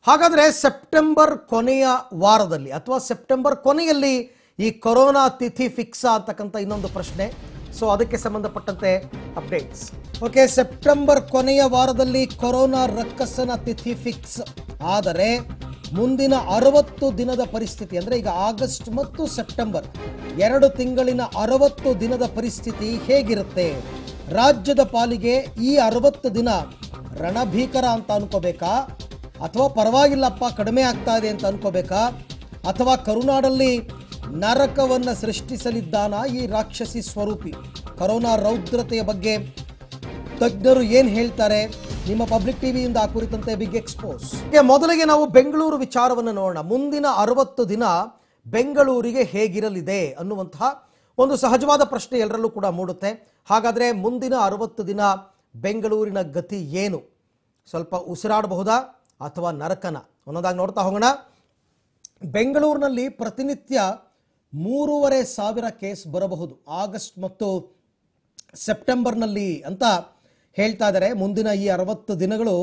ಹಾಗಾದರೆ ಸೆಪ್ಟೆಂಬರ್ ಕೊನೆಯ ವಾರದಲ್ಲಿ ಅಥವಾ ಸೆಪ್ಟೆಂಬರ್ ಕೊನೆಯಲ್ಲಿ ಈ ಕೊರೋನಾ ತಿಥಿ ಫಿಕ್ಸ್ ಅಂತಕ್ಕಂಥ ಇನ್ನೊಂದು ಪ್ರಶ್ನೆ ಸೊ ಅದಕ್ಕೆ ಸಂಬಂಧಪಟ್ಟಂತೆ ಅಪ್ಡೇಟ್ಸ್ ಓಕೆ ಸೆಪ್ಟೆಂಬರ್ ಕೊನೆಯ ವಾರದಲ್ಲಿ ಕೊರೋನಾ ರಕ್ಕಸನ ತಿಥಿ ಫಿಕ್ಸ್ ಆದರೆ ಮುಂದಿನ ಅರವತ್ತು ದಿನದ ಪರಿಸ್ಥಿತಿ ಅಂದರೆ ಈಗ ಆಗಸ್ಟ್ ಮತ್ತು ಸೆಪ್ಟೆಂಬರ್ ಎರಡು ತಿಂಗಳಿನ ಅರವತ್ತು ದಿನದ ಪರಿಸ್ಥಿತಿ ಹೇಗಿರುತ್ತೆ ರಾಜ್ಯದ ಪಾಲಿಗೆ ಈ ಅರವತ್ತು ದಿನ ರಣಭೀಕರ ಅಂತ ಅನ್ಕೋಬೇಕಾ ಅಥವಾ ಪರವಾಗಿಲ್ಲಪ್ಪ ಕಡಿಮೆ ಆಗ್ತಾ ಇದೆ ಅಂತ ಅನ್ಕೋಬೇಕಾ ಅಥವಾ ಕರುನಾಡಲ್ಲಿ ನರಕವನ್ನ ಸೃಷ್ಟಿಸಲಿದ್ದಾನ ಈ ರಾಕ್ಷಸಿ ಸ್ವರೂಪಿ ಕರೋನಾ ರೌದ್ರತೆಯ ಬಗ್ಗೆ ತಜ್ಞರು ಏನು ಹೇಳ್ತಾರೆ ನಿಮ್ಮ ಪಬ್ಲಿಕ್ ಟಿವಿಯಿಂದ ಆ ಕುರಿತಂತೆ ಬಿಗ್ ಎಕ್ಸ್ಪೋಸ್ ಮೊದಲಿಗೆ ನಾವು ಬೆಂಗಳೂರು ವಿಚಾರವನ್ನು ನೋಡೋಣ ಮುಂದಿನ ಅರವತ್ತು ದಿನ ಬೆಂಗಳೂರಿಗೆ ಹೇಗಿರಲಿದೆ ಅನ್ನುವಂತಹ ಒಂದು ಸಹಜವಾದ ಪ್ರಶ್ನೆ ಎಲ್ಲರಲ್ಲೂ ಕೂಡ ಮೂಡುತ್ತೆ ಹಾಗಾದರೆ ಮುಂದಿನ ಅರವತ್ತು ದಿನ ಬೆಂಗಳೂರಿನ ಗತಿ ಏನು ಸ್ವಲ್ಪ ಉಸಿರಾಡಬಹುದಾ ಅಥವಾ ನರಕನ ಒಂದೊಂದಾಗಿ ನೋಡ್ತಾ ಹೋಗೋಣ ಬೆಂಗಳೂರಿನಲ್ಲಿ ಪ್ರತಿನಿತ್ಯ ಮೂರುವರೆ ಸಾವಿರ ಕೇಸ್ ಬರಬಹುದು ಆಗಸ್ಟ್ ಮತ್ತು ಸೆಪ್ಟೆಂಬರ್ನಲ್ಲಿ ಅಂತ ಹೇಳ್ತಾ ಇದ್ದಾರೆ ಮುಂದಿನ ಈ ಅರವತ್ತು ದಿನಗಳು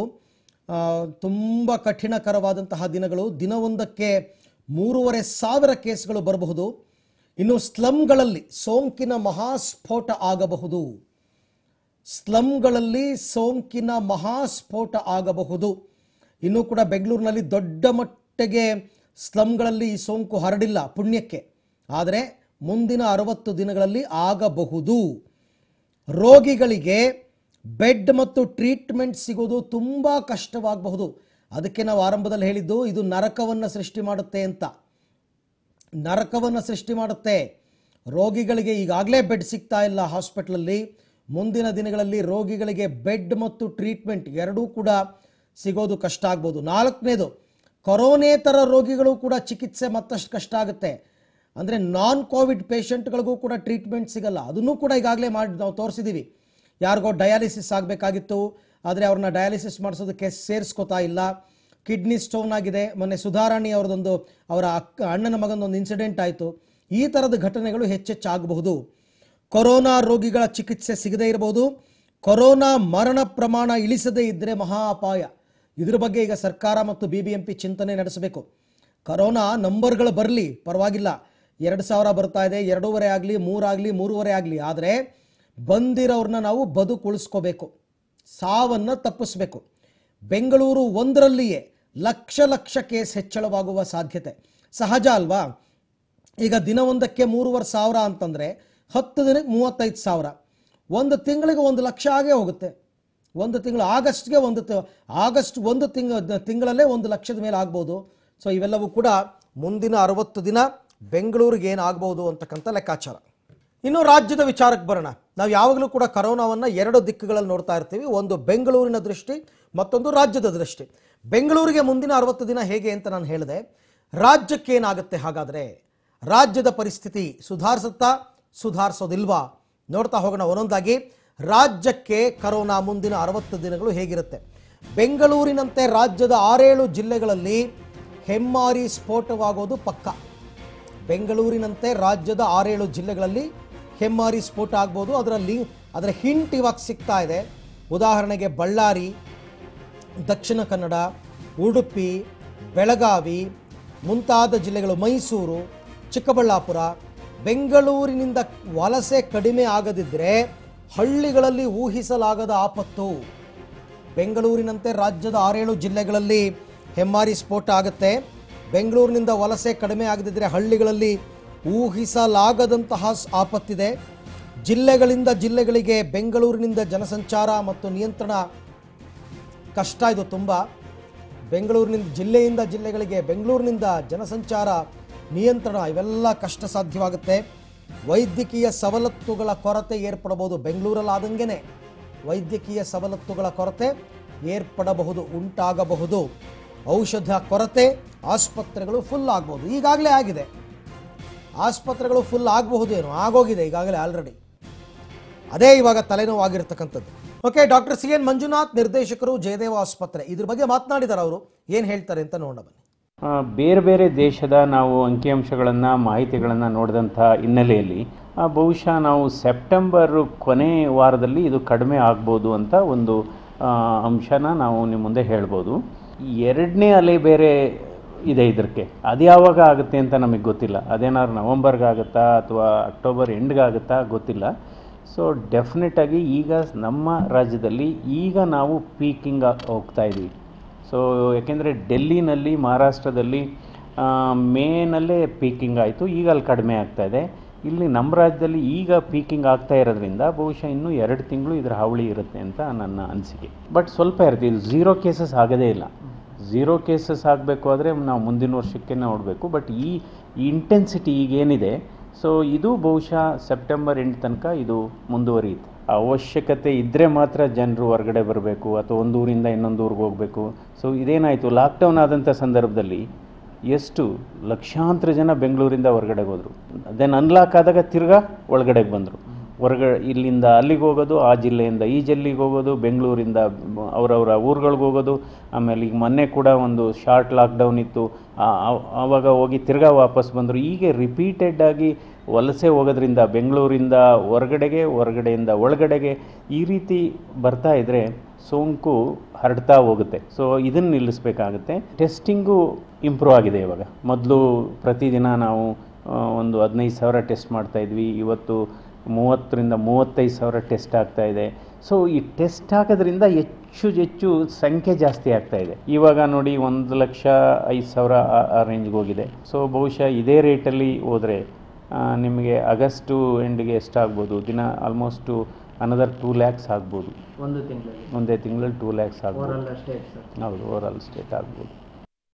ತುಂಬ ಕಠಿಣಕರವಾದಂತಹ ದಿನಗಳು ದಿನವೊಂದಕ್ಕೆ ಮೂರುವರೆ ಸಾವಿರ ಕೇಸ್ಗಳು ಬರಬಹುದು ಇನ್ನು ಸ್ಲಮ್ಗಳಲ್ಲಿ ಸೋಂಕಿನ ಮಹಾಸ್ಫೋಟ ಆಗಬಹುದು ಸ್ಲಮ್ಗಳಲ್ಲಿ ಸೋಂಕಿನ ಮಹಾಸ್ಫೋಟ ಆಗಬಹುದು ಇನ್ನೂ ಕೂಡ ಬೆಂಗಳೂರಿನಲ್ಲಿ ದೊಡ್ಡ ಮಟ್ಟಿಗೆ ಸ್ಲಮ್ಗಳಲ್ಲಿ ಈ ಸೋಂಕು ಹರಡಿಲ್ಲ ಪುಣ್ಯಕ್ಕೆ ಆದರೆ ಮುಂದಿನ ಅರವತ್ತು ದಿನಗಳಲ್ಲಿ ಆಗಬಹುದು ರೋಗಿಗಳಿಗೆ ಬೆಡ್ ಮತ್ತು ಟ್ರೀಟ್ಮೆಂಟ್ ಸಿಗೋದು ತುಂಬ ಕಷ್ಟವಾಗಬಹುದು ಅದಕ್ಕೆ ನಾವು ಆರಂಭದಲ್ಲಿ ಹೇಳಿದ್ದು ಇದು ನರಕವನ್ನು ಸೃಷ್ಟಿ ಮಾಡುತ್ತೆ ಅಂತ ನರಕವನ್ನು ಸೃಷ್ಟಿ ಮಾಡುತ್ತೆ ರೋಗಿಗಳಿಗೆ ಈಗಾಗಲೇ ಬೆಡ್ ಸಿಗ್ತಾ ಇಲ್ಲ ಹಾಸ್ಪಿಟ್ಲಲ್ಲಿ ಮುಂದಿನ ದಿನಗಳಲ್ಲಿ ರೋಗಿಗಳಿಗೆ ಬೆಡ್ ಮತ್ತು ಟ್ರೀಟ್ಮೆಂಟ್ ಎರಡೂ ಕೂಡ ಸಿಗೋದು ಕಷ್ಟ ಆಗ್ಬೋದು ನಾಲ್ಕನೇದು ಕೊರೋನೇತರ ರೋಗಿಗಳು ಕೂಡ ಚಿಕಿತ್ಸೆ ಮತ್ತಷ್ಟು ಕಷ್ಟ ಆಗುತ್ತೆ ಅಂದರೆ ನಾನ್ ಕೋವಿಡ್ ಪೇಷಂಟ್ಗಳಿಗೂ ಕೂಡ ಟ್ರೀಟ್ಮೆಂಟ್ ಸಿಗಲ್ಲ ಅದನ್ನು ಕೂಡ ಈಗಾಗಲೇ ಮಾಡಿ ನಾವು ತೋರಿಸಿದ್ದೀವಿ ಯಾರಿಗೋ ಡಯಾಲಿಸಿಸ್ ಆಗಬೇಕಾಗಿತ್ತು ಆದರೆ ಅವ್ರನ್ನ ಡಯಾಲಿಸಿಸ್ ಮಾಡಿಸೋದಕ್ಕೆ ಸೇರಿಸ್ಕೋತಾ ಇಲ್ಲ ಕಿಡ್ನಿ ಸ್ಟೋನ್ ಆಗಿದೆ ಮೊನ್ನೆ ಸುಧಾರಾಣಿ ಅವರದೊಂದು ಅವರ ಅಕ್ಕ ಅಣ್ಣನ ಮಗನೊಂದು ಇನ್ಸಿಡೆಂಟ್ ಆಯಿತು ಈ ಥರದ ಘಟನೆಗಳು ಹೆಚ್ಚೆಚ್ಚಾಗಬಹುದು ಕೊರೋನಾ ರೋಗಿಗಳ ಚಿಕಿತ್ಸೆ ಸಿಗದೇ ಇರಬಹುದು ಕೊರೋನಾ ಮರಣ ಪ್ರಮಾಣ ಇಳಿಸದೇ ಇದ್ದರೆ ಮಹಾ ಅಪಾಯ ಇದ್ರ ಬಗ್ಗೆ ಈಗ ಸರ್ಕಾರ ಮತ್ತು ಬಿ ಬಿ ಎಂ ಪಿ ಚಿಂತನೆ ನಡೆಸಬೇಕು ಕರೋನಾ ನಂಬರ್ಗಳು ಬರಲಿ ಪರವಾಗಿಲ್ಲ ಎರಡು ಸಾವಿರ ಬರ್ತಾ ಇದೆ ಎರಡೂವರೆ ಆಗಲಿ ಮೂರಾಗಲಿ ಮೂರುವರೆ ಆಗಲಿ ಆದರೆ ಬಂದಿರೋರನ್ನ ನಾವು ಬದುಕುಳಿಸ್ಕೋಬೇಕು ಸಾವನ್ನು ತಪ್ಪಿಸ್ಬೇಕು ಬೆಂಗಳೂರು ಒಂದರಲ್ಲಿಯೇ ಲಕ್ಷ ಲಕ್ಷ ಕೇಸ್ ಹೆಚ್ಚಳವಾಗುವ ಸಾಧ್ಯತೆ ಸಹಜ ಅಲ್ವಾ ಈಗ ದಿನವೊಂದಕ್ಕೆ ಮೂರುವರೆ ಸಾವಿರ ಅಂತಂದರೆ ಹತ್ತು ದಿನಕ್ಕೆ ಮೂವತ್ತೈದು ಸಾವಿರ ಒಂದು ತಿಂಗಳಿಗೆ ಒಂದು ಲಕ್ಷ ಆಗೇ ಹೋಗುತ್ತೆ ಒಂದು ತಿಂಗಳು ಆಗಸ್ಟ್ಗೆ ಒಂದು ತಿ- ಆಗಸ್ಟ್ ಒಂದು ತಿಂಗ ತಿಂಗಳಲ್ಲೇ ಒಂದು ಲಕ್ಷದ ಮೇಲೆ ಆಗ್ಬೋದು ಸೊ ಇವೆಲ್ಲವೂ ಕೂಡ ಮುಂದಿನ ಅರವತ್ತು ದಿನ ಬೆಂಗಳೂರಿಗೆ ಏನಾಗಬಹುದು ಅಂತಕ್ಕಂಥ ಲೆಕ್ಕಾಚಾರ ಇನ್ನು ರಾಜ್ಯದ ವಿಚಾರಕ್ಕೆ ಬರೋಣ ನಾವು ಯಾವಾಗಲೂ ಕೂಡ ಕರೋನಾವನ್ನು ಎರಡು ದಿಕ್ಕುಗಳಲ್ಲಿ ನೋಡ್ತಾ ಇರ್ತೀವಿ ಒಂದು ಬೆಂಗಳೂರಿನ ದೃಷ್ಟಿ ಮತ್ತೊಂದು ರಾಜ್ಯದ ದೃಷ್ಟಿ ಬೆಂಗಳೂರಿಗೆ ಮುಂದಿನ ಅರವತ್ತು ದಿನ ಹೇಗೆ ಅಂತ ನಾನು ಹೇಳಿದೆ ರಾಜ್ಯಕ್ಕೆ ಏನಾಗುತ್ತೆ ಹಾಗಾದರೆ ರಾಜ್ಯದ ಪರಿಸ್ಥಿತಿ ಸುಧಾರಿಸುತ್ತಾ ಸುಧಾರಿಸೋದಿಲ್ವಾ ನೋಡ್ತಾ ಹೋಗೋಣ ಒಂದೊಂದಾಗಿ ರಾಜ್ಯಕ್ಕೆ ಕರೋನಾ ಮುಂದಿನ ಅರವತ್ತು ದಿನಗಳು ಹೇಗಿರುತ್ತೆ ಬೆಂಗಳೂರಿನಂತೆ ರಾಜ್ಯದ ಆರೇಳು ಜಿಲ್ಲೆಗಳಲ್ಲಿ ಹೆಮ್ಮಾರಿ ಸ್ಫೋಟವಾಗೋದು ಪಕ್ಕ ಬೆಂಗಳೂರಿನಂತೆ ರಾಜ್ಯದ ಆರೇಳು ಜಿಲ್ಲೆಗಳಲ್ಲಿ ಹೆಮ್ಮಾರಿ ಸ್ಫೋಟ ಆಗ್ಬೋದು ಅದರಲ್ಲಿ ಅದರ ಹಿಂಟ್ ಇವಾಗ ಸಿಗ್ತಾ ಇದೆ ಉದಾಹರಣೆಗೆ ಬಳ್ಳಾರಿ ದಕ್ಷಿಣ ಕನ್ನಡ ಉಡುಪಿ ಬೆಳಗಾವಿ ಮುಂತಾದ ಜಿಲ್ಲೆಗಳು ಮೈಸೂರು ಚಿಕ್ಕಬಳ್ಳಾಪುರ ಬೆಂಗಳೂರಿನಿಂದ ವಲಸೆ ಕಡಿಮೆ ಆಗದಿದ್ದರೆ ಹಳ್ಳಿಗಳಲ್ಲಿ ಊಹಿಸಲಾಗದ ಆಪತ್ತು ಬೆಂಗಳೂರಿನಂತೆ ರಾಜ್ಯದ ಆರೇಳು ಜಿಲ್ಲೆಗಳಲ್ಲಿ ಹೆಮ್ಮಾರಿ ಸ್ಫೋಟ ಆಗುತ್ತೆ ಬೆಂಗಳೂರಿನಿಂದ ವಲಸೆ ಕಡಿಮೆ ಆಗದಿದ್ದರೆ ಹಳ್ಳಿಗಳಲ್ಲಿ ಊಹಿಸಲಾಗದಂತಹ ಸ್- ಆಪತ್ತಿದೆ ಜಿಲ್ಲೆಗಳಿಂದ ಜಿಲ್ಲೆಗಳಿಗೆ ಬೆಂಗಳೂರಿನಿಂದ ಜನಸಂಚಾರ ಮತ್ತು ನಿಯಂತ್ರಣ ಕಷ್ಟ ಇದು ತುಂಬ ಬೆಂಗಳೂರಿನಿಂದ ಜಿಲ್ಲೆಯಿಂದ ಜಿಲ್ಲೆಗಳಿಗೆ ಬೆಂಗಳೂರಿನಿಂದ ಜನಸಂಚಾರ ನಿಯಂತ್ರಣ ಇವೆಲ್ಲ ಕಷ್ಟ ಸಾಧ್ಯವಾಗುತ್ತೆ ವೈದ್ಯಕೀಯ ಸವಲತ್ತುಗಳ ಕೊರತೆ ಏರ್ಪಡಬಹುದು ಬೆಂಗಳೂರಲ್ಲಾದಂಗೆನೆ ವೈದ್ಯಕೀಯ ಸವಲತ್ತುಗಳ ಕೊರತೆ ಏರ್ಪಡಬಹುದು ಉಂಟಾಗಬಹುದು ಔಷಧ ಕೊರತೆ ಆಸ್ಪತ್ರೆಗಳು ಫುಲ್ ಆಗ್ಬೋದು ಈಗಾಗಲೇ ಆಗಿದೆ ಆಸ್ಪತ್ರೆಗಳು ಫುಲ್ ಆಗಬಹುದು ಏನು ಆಗೋಗಿದೆ ಈಗಾಗಲೇ ಆಲ್ರೆಡಿ ಅದೇ ಇವಾಗ ತಲೆನೋವಾಗಿರ್ತಕ್ಕಂಥದ್ದು okay doctor C N Manjunath ನಿರ್ದೇಶಕರು ಜಯದೇವ ಆಸ್ಪತ್ರೆ ಇದ್ರ ಬಗ್ಗೆ ಮಾತನಾಡಿದಾರೆ ಅವರು ಏನು ಹೇಳ್ತಾರೆ ಅಂತ ನೋಡೋಣ ಬನ್ನಿ ಆ, ಬೇರೆ ಬೇರೆ ದೇಶದ ನಾವು ಅಂಕಿಅಂಶಗಳನ್ನು ಮಾಹಿತಿಗಳನ್ನು ನೋಡಿದಂಥ ಹಿನ್ನೆಲೆಯಲ್ಲಿ ಆ, ಬಹುಶಃ ನಾವು ಸೆಪ್ಟೆಂಬರ್ ಕೊನೆ ವಾರದಲ್ಲಿ ಇದು ಕಡಿಮೆ ಆಗ್ಬೋದು ಅಂತ ಒಂದು ಆ, ಅಂಶನ ನಾವು ನಿಮ್ಮ ಮುಂದೆ ಹೇಳ್ಬೋದು ಎರಡನೇ ಅಲೆ ಬೇರೆ ಇದೆ ಇದಕ್ಕೆ ಅದು ಯಾವಾಗ ಆಗುತ್ತೆ ಅಂತ ನಮಗೆ ಗೊತ್ತಿಲ್ಲ ಅದೇನಾದ್ರು ನವಂಬರ್ಗೆ ಆಗುತ್ತಾ ಅಥವಾ ಅಕ್ಟೋಬರ್ ಎಂಡ್ಗೆ ಆಗುತ್ತಾ ಗೊತ್ತಿಲ್ಲ ಸೊ ಡೆಫಿನೆಟಾಗಿ ಈಗ ನಮ್ಮ ರಾಜ್ಯದಲ್ಲಿ ಈಗ ನಾವು ಪೀಕಿಂಗ್ ಹೋಗ್ತಾ ಇದ್ದೀವಿ ಸೊ ಯಾಕೆಂದರೆ ಡೆಲ್ಲಿನಲ್ಲಿ ಮಹಾರಾಷ್ಟ್ರದಲ್ಲಿ ಆ, ಮೇನಲ್ಲೇ ಪೀಕಿಂಗ್ ಆಯಿತು ಈಗ ಅಲ್ಲಿ ಕಡಿಮೆ ಆಗ್ತಾ ಇದೆ ಇಲ್ಲಿ ನಮ್ಮ ರಾಜ್ಯದಲ್ಲಿ ಈಗ ಪೀಕಿಂಗ್ ಆಗ್ತಾ ಇರೋದ್ರಿಂದ ಬಹುಶಃ ಇನ್ನೂ ಎರಡು ತಿಂಗಳು ಇದರ ಹಾವಳಿ ಇರುತ್ತೆ ಅಂತ ನನ್ನ ಅನಿಸಿಕೆ ಬಟ್ ಸ್ವಲ್ಪ ಇರುತ್ತೆ ಇದು ಝೀರೋ ಕೇಸಸ್ ಆಗೋದೇ ಇಲ್ಲ ಝೀರೋ ಕೇಸಸ್ ಆಗಬೇಕು ಆದರೆ ನಾವು ಮುಂದಿನ ವರ್ಷಕ್ಕೆ ನೋಡಬೇಕು ಬಟ್ ಈ ಇಂಟೆನ್ಸಿಟಿ ಈಗೇನಿದೆ ಸೊ ಇದು ಬಹುಶಃ ಸೆಪ್ಟೆಂಬರ್ ಎಂಡ್ ತನಕ ಇದು ಮುಂದುವರಿಯುತ್ತೆ ಅವಶ್ಯಕತೆ ಇದ್ದರೆ ಮಾತ್ರ ಜನರು ಹೊರಗಡೆ ಬರಬೇಕು ಅಥವಾ ಒಂದು ಊರಿಂದ ಇನ್ನೊಂದು ಊರಿಗೆ ಹೋಗಬೇಕು ಸೊ ಇದೇನಾಯಿತು ಲಾಕ್ಡೌನ್ ಆದಂಥ ಸಂದರ್ಭದಲ್ಲಿ ಎಷ್ಟು ಲಕ್ಷಾಂತರ ಜನ ಬೆಂಗಳೂರಿಂದ ಹೊರಗಡೆ ಹೋದರು ದೆನ್ ಅನ್ಲಾಕ್ ಆದಾಗ ತಿರ್ಗಾ ಒಳಗಡೆಗೆ ಬಂದರು ಹೊರಗಡೆ ಇಲ್ಲಿಂದ ಅಲ್ಲಿಗೆ ಹೋಗೋದು ಆ ಜಿಲ್ಲೆಯಿಂದ ಈ ಜಿಲ್ಲೆಗೆ ಹೋಗೋದು ಬೆಂಗಳೂರಿಂದ ಅವರವರ ಊರುಗಳಿಗೆ ಹೋಗೋದು ಆಮೇಲೆ ಈಗ ಮೊನ್ನೆ ಕೂಡ ಒಂದು ಶಾರ್ಟ್ ಲಾಕ್ಡೌನ್ ಇತ್ತು ಆ- ಆ- ಆವಾಗ ಹೋಗಿ ತಿರ್ಗಾ ವಾಪಸ್ ಬಂದರು ಹೀಗೆ ರಿಪೀಟೆಡ್ ಆಗಿ ವಲಸೆ ಹೋಗೋದ್ರಿಂದ ಬೆಂಗಳೂರಿಂದ ಹೊರಗಡೆಗೆ ಹೊರಗಡೆಯಿಂದ ಒಳಗಡೆಗೆ ಈ ರೀತಿ ಬರ್ತಾ ಇದ್ದರೆ ಸೋಂಕು ಹರಡ್ತಾ ಹೋಗುತ್ತೆ ಸೊ ಇದನ್ನು ನಿಲ್ಲಿಸಬೇಕಾಗುತ್ತೆ ಟೆಸ್ಟಿಂಗು ಇಂಪ್ರೂವ್ ಆಗಿದೆ ಇವಾಗ ಮೊದಲು ಪ್ರತಿದಿನ ನಾವು ಆ, ಒಂದು ಹದಿನೈದು ಸಾವಿರ ಟೆಸ್ಟ್ ಮಾಡ್ತಾ ಇದ್ವಿ ಇವತ್ತು ಮೂವತ್ತರಿಂದ ಮೂವತ್ತೈದು ಸಾವಿರ ಟೆಸ್ಟ್ ಆಗ್ತಾ ಇದೆ ಸೊ ಈ ಟೆಸ್ಟ್ ಹಾಕೋದ್ರಿಂದ ಹೆಚ್ಚು ಹೆಚ್ಚು ಸಂಖ್ಯೆ ಜಾಸ್ತಿ ಆಗ್ತಾ ಇದೆ ಇವಾಗ ನೋಡಿ ಒಂದು ಲಕ್ಷ ಐದು ಸಾವಿರ ಆ- ಆ ರೇಂಜ್ಗೆ ಹೋಗಿದೆ ಸೊ ಬಹುಶಃ ಇದೇ ರೇಟಲ್ಲಿ ಹೋದರೆ ನಿಮಗೆ ಆಗಸ್ಟು ಎಂಡ್ಗೆ ಎಷ್ಟಾಗ್ಬೋದು ದಿನ ಆಲ್ಮೋಸ್ಟು ಅನದರ್ ಟೂ ಲ್ಯಾಕ್ಸ್ ಆಗ್ಬೋದು ಒಂದು ತಿಂಗಳಲ್ಲಿ ಒಂದೇ ತಿಂಗಳಲ್ಲಿ ಟೂ ಲ್ಯಾಕ್ಸ್ ಆಗ್ಬೋದು ಓವರಾಲ್ ಅಷ್ಟೇ ಸರ್ ಹೌದು ಓವರಾಲ್ ಸ್ಟೇಟ್ ಆಗ್ಬೋದು